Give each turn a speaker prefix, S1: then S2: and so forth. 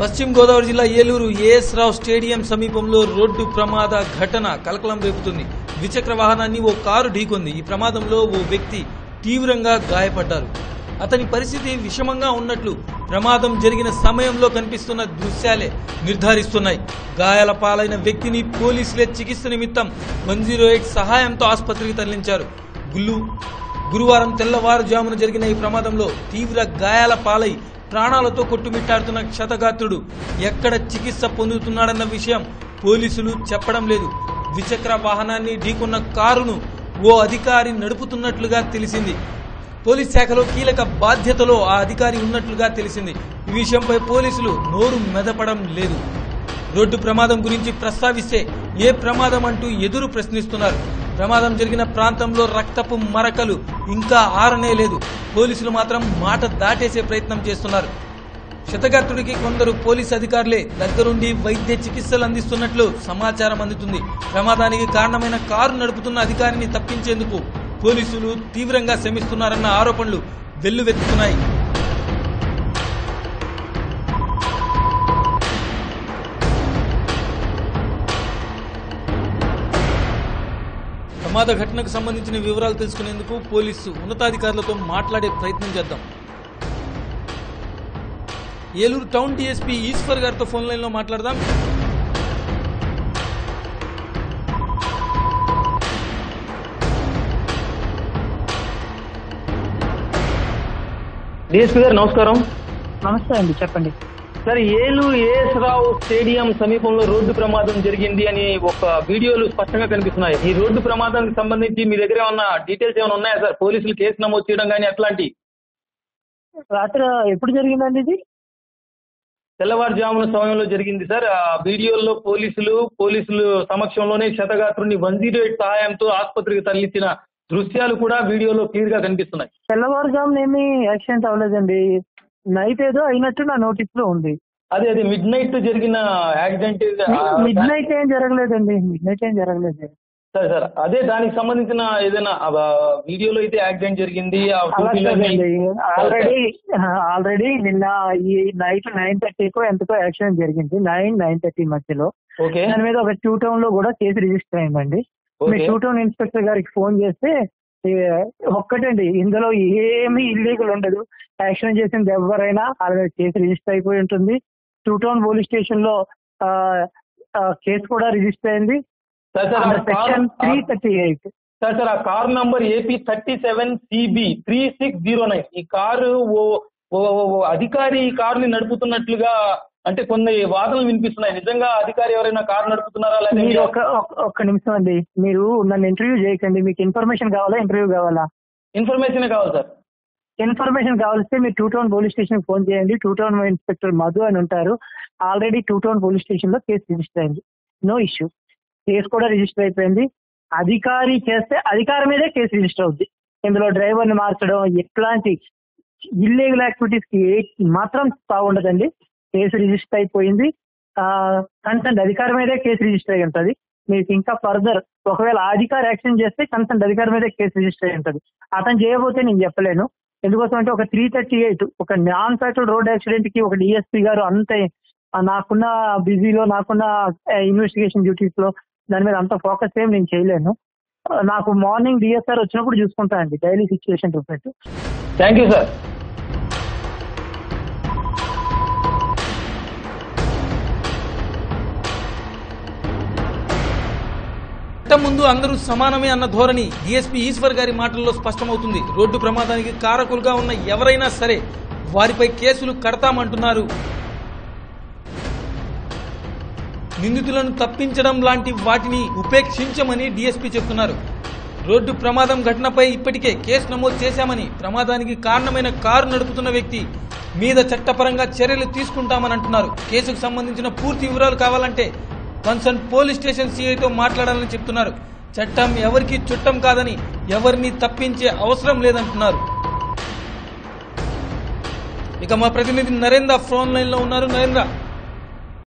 S1: పశ్చిమ గోదావరి జిల్లా Eluru A S Rao stadium సమీపంలో రోడ్డు ప్రమాద ఘటన కలకలం రేపుతుంది ద్విచక్ర వాహనాన్ని ఓ కారు ఢీకొంది ఈ ప్రమాదంలో ఓ వ్యక్తి తీవ్రంగా గాయపడ్డారు అతని పరిస్థితి విషమంగా ఉన్నట్లు ప్రమాదం జరిగిన సమయంలో కనిపిస్తున్న దృశ్యాలే నిర్ధారిస్తున్నాయి గాయాల పాలైన వ్యక్తిని పోలీసులే చికిత్స నిమిత్తం వన్ జీరో ఎయిట్ సహాయంతో ఆసుపత్రికి తరలించారు గుల్లు గురువారం తెల్లవారుజామున జరిగిన ఈ ప్రమాదంలో తీవ్ర గాయాల పాలై ప్రాణాలతో కొట్టుమిట్టాడుతున్న క్షతగాత్రుడు ఎక్కడ చికిత్స పొందుతున్నాడన్న విషయం పోలీసులు చెప్పడం లేదు ద్విచక్ర వాహనాన్ని ఢీకొన్న కారును ఓ అధికారి నడుపుతున్నట్లుగా తెలిసింది పోలీస్ శాఖలో కీలక బాధ్యతలో ఆ అధికారి ఉన్నట్లుగా తెలిసింది ఈ విషయంపై పోలీసులు నోరు మెదపడం లేదు రోడ్డు ప్రమాదం గురించి ప్రస్తావిస్తే ఏ ప్రమాదం అంటూ ఎదురు ప్రశ్నిస్తున్నారు ప్రమాదం జరిగిన ప్రాంతంలో రక్తపు మరకలు ఇంకా ఆరనే లేదు పోలీసులు మాత్రం మాట దాటేసే ప్రయత్నం చేస్తున్నారు క్షతగాత్రుడికి కొందరు పోలీస్ అధికారులే దగ్గరుండి వైద్య చికిత్సలు అందిస్తున్నట్లు సమాచారం అందుతుంది ప్రమాదానికి కారణమైన కారు నడుపుతున్న అధికారిని తప్పించేందుకు పోలీసులు తీవ్రంగా శ్రమిస్తున్నారన్న ఆరోపణలు వెల్లువెత్తుతున్నాయి ప్రమాద ఘటనకు సంబంధించిన వివరాలు తెలుసుకునేందుకు పోలీసు ఉన్నతాధికారులతో మాట్లాడే ప్రయత్నం చేద్దాం ఏలూరు టౌన్ డీఎస్పీ ఈశ్వర్ గారితో ఫోన్ లైన్లో మాట్లాడదాం
S2: డిఎస్పీ గారు నమస్కారం
S3: నమస్తే అండి చెప్పండి
S2: sir Eluru A S Rao stadium సమీపంలో రోడ్డు ప్రమాదం జరిగింది అని ఒక వీడియోలు స్పష్టంగా కనిపిస్తున్నాయి ఈ రోడ్డు ప్రమాదానికి సంబంధించి మీ దగ్గర ఏమన్నా డీటెయిల్స్ ఏమైనా ఉన్నాయా సార్ పోలీసులు కేసు నమోదు చేయడం కానీ అట్లాంటి
S3: రాత్రి ఎప్పుడు జరిగిందండి ఇది
S2: తెల్లవారుజామున సమయంలో జరిగింది సార్ ఆ వీడియోల్లో పోలీసులు పోలీసులు సమక్షంలోనే క్షతగాత్రుని వన్ జీరో ఎయిట్ సహాయంతో ఆసుపత్రికి తరలించిన దృశ్యాలు కూడా వీడియోలో క్లియర్ గా కనిపిస్తున్నాయి
S3: తెల్లవారుజామున ఏమీ యాక్సిడెంట్ అవ్వలేదండి నైట్ ఏదో అయినట్టు నా నోటీస్ లో ఉంది
S2: అదే అదే మిడ్ నైట్ జరిగిన యాక్సిడెంట్
S3: మిడ్ నైట్ ఏం జరగలేదండి మిడ్ నైట్ ఏం జరగలేదు
S2: సరే సార్ అదే దానికి సంబంధించిన ఏదైనా ఆ, వీడియోలో అయితే యాక్సిడెంట్ జరిగింది ఆ
S3: అలా
S2: two wheeler ని-
S3: కాదండి ఆల్రెడీ ఆల్రెడీ నిన్న ఈ నైట్ నైన్ థర్టీకో ఎంతకో యాక్సిడెంట్ జరిగింది నైన్ నైన్ థర్టీ మధ్యలో
S2: ఓకే
S3: దాని మీద ఒక టూ టౌన్ లో కూడా కేసు రిజిస్టర్ అయిందండి మీ
S2: ఓకే
S3: టూ టౌన్ ఇన్స్పెక్టర్ గారికి ఫోన్ చేస్తే ఏ, ఒక్కటండి ఇందులో ఏమీ ఇల్లీగల్ ఉండదు యాక్సిడెంట్ చేసింది ఎవరైనా వాళ్ళ మీద కేసు రిజిస్టర్ అయిపోయి ఉంటుంది టూ టౌన్ పోలీస్ స్టేషన్ లో ఆ, ఆ, కేసు కూడా రిజిస్టర్ అయింది
S2: సార్ సార్ ఆ
S3: section three
S2: car
S3: thirty eight
S2: sir sir ఆ car number A P thirty seven C B three six zero nine ఈ కారు ఓ ఓ ఓ- ఓ అధికారి ఈ కారుని నడుపుతున్నట్లుగా అంటే కొన్ని వాదనలు వినిపిస్తున్నాయి నిజంగా అధికారి ఎవరైనా కారు నడుపుతున్నారా లేదా
S3: మీరు ఒక ఒక- ఒక్క నిమిషం అండి మీరు నన్ను ఇంటర్వ్యూ చేయకండి మీకు ఇన్ఫర్మేషన్ కావాలా ఇంటర్వ్యూ కావాలా
S2: ఇన్ఫర్మేషన్ కావాలి సార్
S3: ఇన్ఫర్మేషన్ కావాల్స్తే మీరు two town police station phone చేయండి టూ టౌన్ ఇన్స్పెక్టర్ మధు అని ఉంటారు already two town police station లో కేసు రిజిస్టర్ అయింది నో ఇష్యూ కేసు కూడా రిజిస్టర్ అయిపోయింది అధికారి చేస్తే అధికారి మీదే కేసు రిజిస్టర్ అవుద్ది ఇందులో డ్రైవర్ ని మార్చడం ఎట్లాంటి ఇల్లీగల్ యాక్టివిటీస్ కి ఏ మాత్రం బాగుండదండి కేసు రిజిస్టర్ అయిపోయింది కన్సెంట్ అధికారి మీదే కేసు రిజిస్టర్ అయి ఉంటుంది మీకు ఇంకా ఫర్దర్ ఒకవేళ ఆ అధికారి యాక్షన్ చేస్తే కన్సెంట్ అధికారి మీదే కేసు రిజిస్టర్ అయి ఉంటుంది అతను చేయబోతే నేను చెప్పలేను ఎందుకోసం అంటే ఒక త్రీ థర్టీ ఎయిట్ ఒక నాన్ ఫ్యాక్టరీ రోడ్ యాక్సిడెంట్ కి ఒక డిఎస్పీ గారు అంత ఆ, నాకున్న బిజీలో నాకున్న ఇన్వెస్టిగేషన్ డ్యూటీస్ లో దాని మీద అంత ఫోకస్ ఏం నేను చేయలేను ఆ, నాకు మార్నింగ్ డిఎస్ఆర్ వచ్చినప్పుడు చూసుకుంటానండి daily situation report
S2: thank you sir
S1: చట్టం ముందు అందరూ సమానమే అన్న ధోరణి డీఎస్పీ ఈశ్వర్ గారి మాటల్లో స్పష్టమవుతుంది రోడ్డు ప్రమాదానికి కారకులుగా ఉన్న ఎవరైనా సరే వారిపై కేసులు కడతామంటున్నారు నిందితులను తప్పించడం లాంటి వాటిని ఉపేక్షించమని డీఎస్పీ చెప్తున్నారు రోడ్డు ప్రమాదం ఘటనపై ఇప్పటికే కేసు నమోదు చేశామని ప్రమాదానికి కారణమైన కారు నడుపుతున్న వ్యక్తి మీద చట్టపరంగా చర్యలు తీసుకుంటామని అంటున్నారు కేసుకు సంబంధించిన పూర్తి వివరాలు కావాలంటే కన్సర్న్ పోలీస్ స్టేషన్ సీఐతో మాట్లాడాలని చెప్తున్నారు చట్టం ఎవరికి చుట్టం కాదని ఎవరిని తప్పించే అవసరం లేదంటున్నారు ఇక మా ప్రతినిధి నరేంద్ర ఫోన్ లైన్ లో ఉన్నారు నరేంద్ర